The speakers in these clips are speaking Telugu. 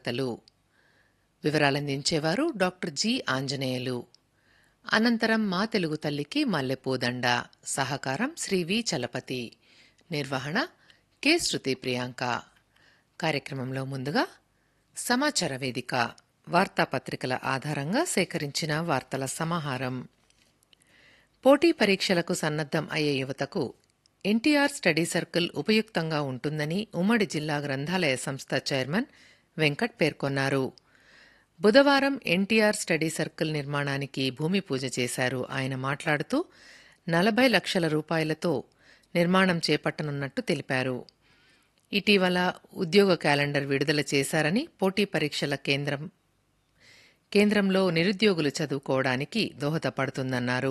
వార్తలు వివరాలందించేవారు డాక్టర్ జి ఆంజనేయులు అనంతరం మా తెలుగు తల్లికి మల్లెపూదండ సహకారం శ్రీ వి చలపతి నిర్వహణ కె శృతి ప్రియాంక కార్యక్రమంలో ముందుగా సమాచార వేదిక వార్తాపత్రికల ఆధారంగా సేకరించిన వార్తల సమాహారం పోటీ పరీక్షలకు సన్నద్దం అయ్యే యువతకు ఎన్టీఆర్ స్టడీ సర్కిల్ ఉపయుక్తంగా ఉంటుందని ఉమ్మడి జిల్లా గ్రంథాలయ సంస్థ చైర్మన్ వెంకట్ పేర్కొన్నారు బుధవారం ఎన్టీఆర్ స్టడీ సర్కిల్ నిర్మాణానికి భూమి పూజ చేశారు ఆయన మాట్లాడుతూ నలభై లక్షల రూపాయలతో నిర్మాణం చేపట్టనున్నట్టు తెలిపారు ఇటీవల ఉద్యోగ క్యాలెండర్ విడుదల చేశారని పోటీ పరీక్షల కేంద్రం కేంద్రంలో నిరుద్యోగులు చదువుకోవడానికి దోహదపడుతుందన్నారు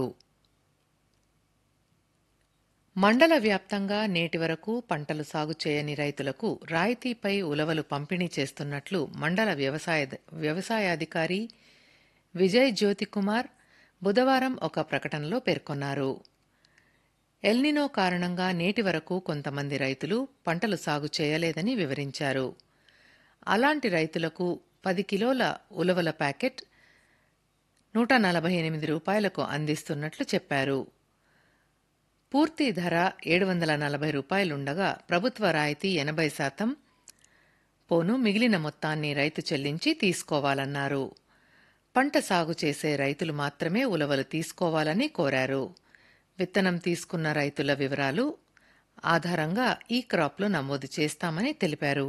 మండల వ్యాప్తంగా నేటి వరకు పంటలు సాగు చేయని రైతులకు రాయితీపై ఉలవలు పంపిణీ చేస్తున్నట్లు మండల వ్యవసాయ వ్యవసాయాధికారి విజయ్ జ్యోతికుమార్ బుధవారం ఒక ప్రకటనలో పేర్కొన్నారు ఎల్నినో కారణంగా నేటి వరకు కొంతమంది రైతులు పంటలు సాగు చేయలేదని వివరించారు అలాంటి రైతులకు పది కిలోల ఉలవల ప్యాకెట్ నూట నలభై ఎనిమిది రూపాయలకు అందిస్తున్నట్లు చెప్పారు పూర్తి ధర ఏడు వందల నలభై రూపాయలుండగా ప్రభుత్వ రాయితీ ఎనభై శాతం పోను మిగిలిన మొత్తాన్ని రైతు చెల్లించి తీసుకోవాలన్నారు పంట సాగు చేసే రైతులు మాత్రమే ఉలవలు తీసుకోవాలని కోరారు విత్తనం తీసుకున్న రైతుల వివరాలు ఆధారంగా ఈ క్రాప్లో నమోదు చేస్తామని తెలిపారు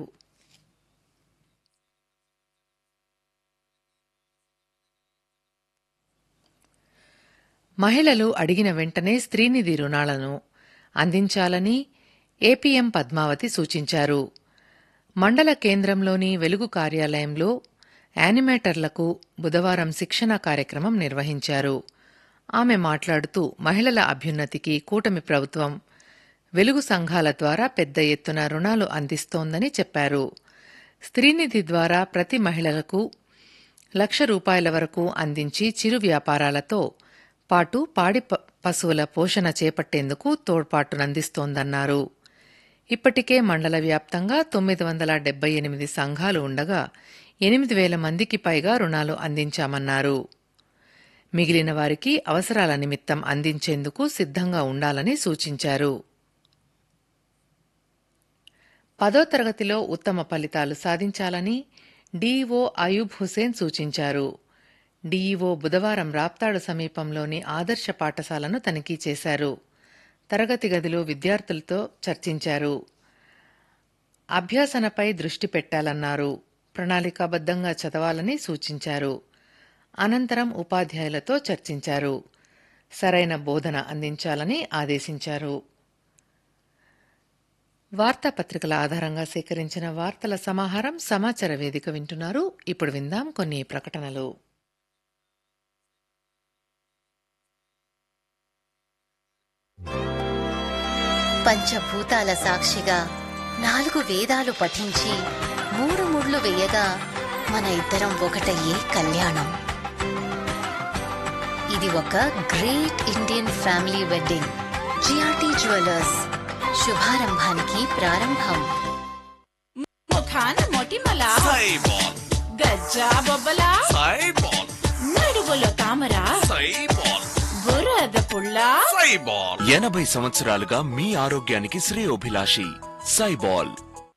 మహిళలు అడిగిన వెంటనే స్త్రీనిధి రుణాలను అందించాలని ఏపీఎం పద్మావతి సూచించారు మండల కేంద్రంలోని వెలుగు కార్యాలయంలో యానిమేటర్లకు బుధవారం శిక్షణ కార్యక్రమం నిర్వహించారు ఆమె మాట్లాడుతూ మహిళల అభ్యున్నతికి కూటమి ప్రభుత్వం వెలుగు సంఘాల ద్వారా పెద్ద ఎత్తున రుణాలు అందిస్తోందని చెప్పారు స్త్రీనిధి ద్వారా ప్రతి మహిళలకు లక్ష రూపాయల వరకు అందించి చిరు వ్యాపారాలతో పాటు పాడి పశువుల పోషణ చేపట్టేందుకు తోడ్పాటునందిస్తోందన్నారు ఇప్పటికే మండల వ్యాప్తంగా తొమ్మిది వందల డెబ్బై ఎనిమిది సంఘాలు ఉండగా ఎనిమిది వేల మందికి పైగా రుణాలు అందించామన్నారు మిగిలిన వారికి అవసరాల నిమిత్తం అందించేందుకు సిద్ధంగా ఉండాలని సూచించారు పదో తరగతిలో ఉత్తమ ఫలితాలు సాధించాలని డీఈఓ అయూబ్ హుసేన్ సూచించారు డీఈఓ బుధవారం రాప్తాడు సమీపంలోని ఆదర్శ పాఠశాలను తనిఖీ చేశారు తరగతి గదిలో విద్యార్థులతో చర్చించారు అభ్యాసనపై దృష్టి పెట్టాలన్నారు ప్రణాళికాబద్దంగా చదవాలని సూచించారు అనంతరం ఉపాధ్యాయులతో చర్చించారు సరైన బోధన అందించాలని ఆదేశించారు వార్తాపత్రికల ఆధారంగా సేకరించిన వార్తల సమాహారం సమాచార వేదిక వింటున్నారు ఇప్పుడు విందాం కొన్ని ప్రకటనలు పంచభూతాల సాక్షిగా నాలుగు వేదాలు పఠించి మూడు ముళ్ళు వేయగా మన ఇద్దరం ఒకటయ్యే కళ్యాణం ఇది ఒక great Indian family wedding GRT jewellers శుభారంభానికి ప్రారంభం ముఖాన మొటిమల సైబాల్ గజ్జా బొబ్బల సైబాల్ నడుగులో తామర సైబాల్ బురద పుల్ల సైబాల్ ఎనభై సంవత్సరాలుగా మీ ఆరోగ్యానికి శ్రేయోభిలాషి సైబాల్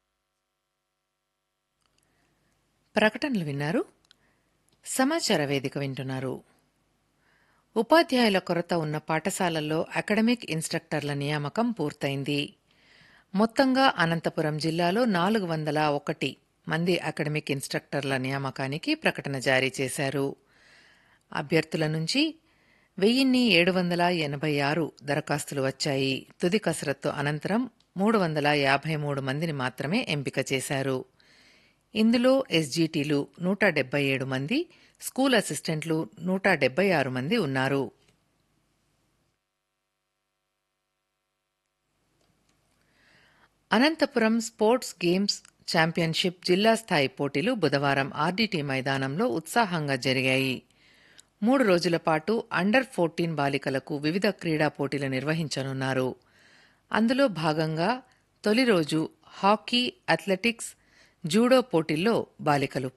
ప్రకటనలు విన్నారు సమాచార వేదిక వింటున్నారు ఉపాధ్యాయుల కొరత ఉన్న పాఠశాలల్లో అకాడమిక్ ఇన్స్ట్రక్టర్ల నియామకం పూర్తయింది మొత్తంగా అనంతపురం జిల్లాలో నాలుగు వందల ఒకటి మంది అకాడమిక్ ఇన్స్ట్రక్టర్ల నియామకానికి ప్రకటన జారీ చేశారు అభ్యర్థుల నుంచి వెయ్యిన్ని ఏడు వందల ఎనభై ఆరు దరఖాస్తులు వచ్చాయి తుది కసరత్తు అనంతరం మూడు వందల యాభై మూడు మందిని మాత్రమే ఎంపిక చేశారు ఇందులో ఎస్జీటీలు నూట డెబ్బై ఏడు మంది స్కూల్ అసిస్టెంట్లు నూట డెబ్బై ఆరు మంది ఉన్నారు అనంతపురం స్పోర్ట్స్ గేమ్స్ ఛాంపియన్షిప్ జిల్లా స్థాయి పోటీలు బుధవారం ఆర్డీటీ మైదానంలో ఉత్సాహంగా జరిగాయి మూడు రోజుల పాటు అండర్ ఫోర్టీన్ బాలికలకు వివిధ క్రీడా పోటీలు నిర్వహించనున్నారు అందులో భాగంగా తొలి రోజు హాకీ అథ్లెటిక్స్ జూడో పోటీల్లో బాలికలు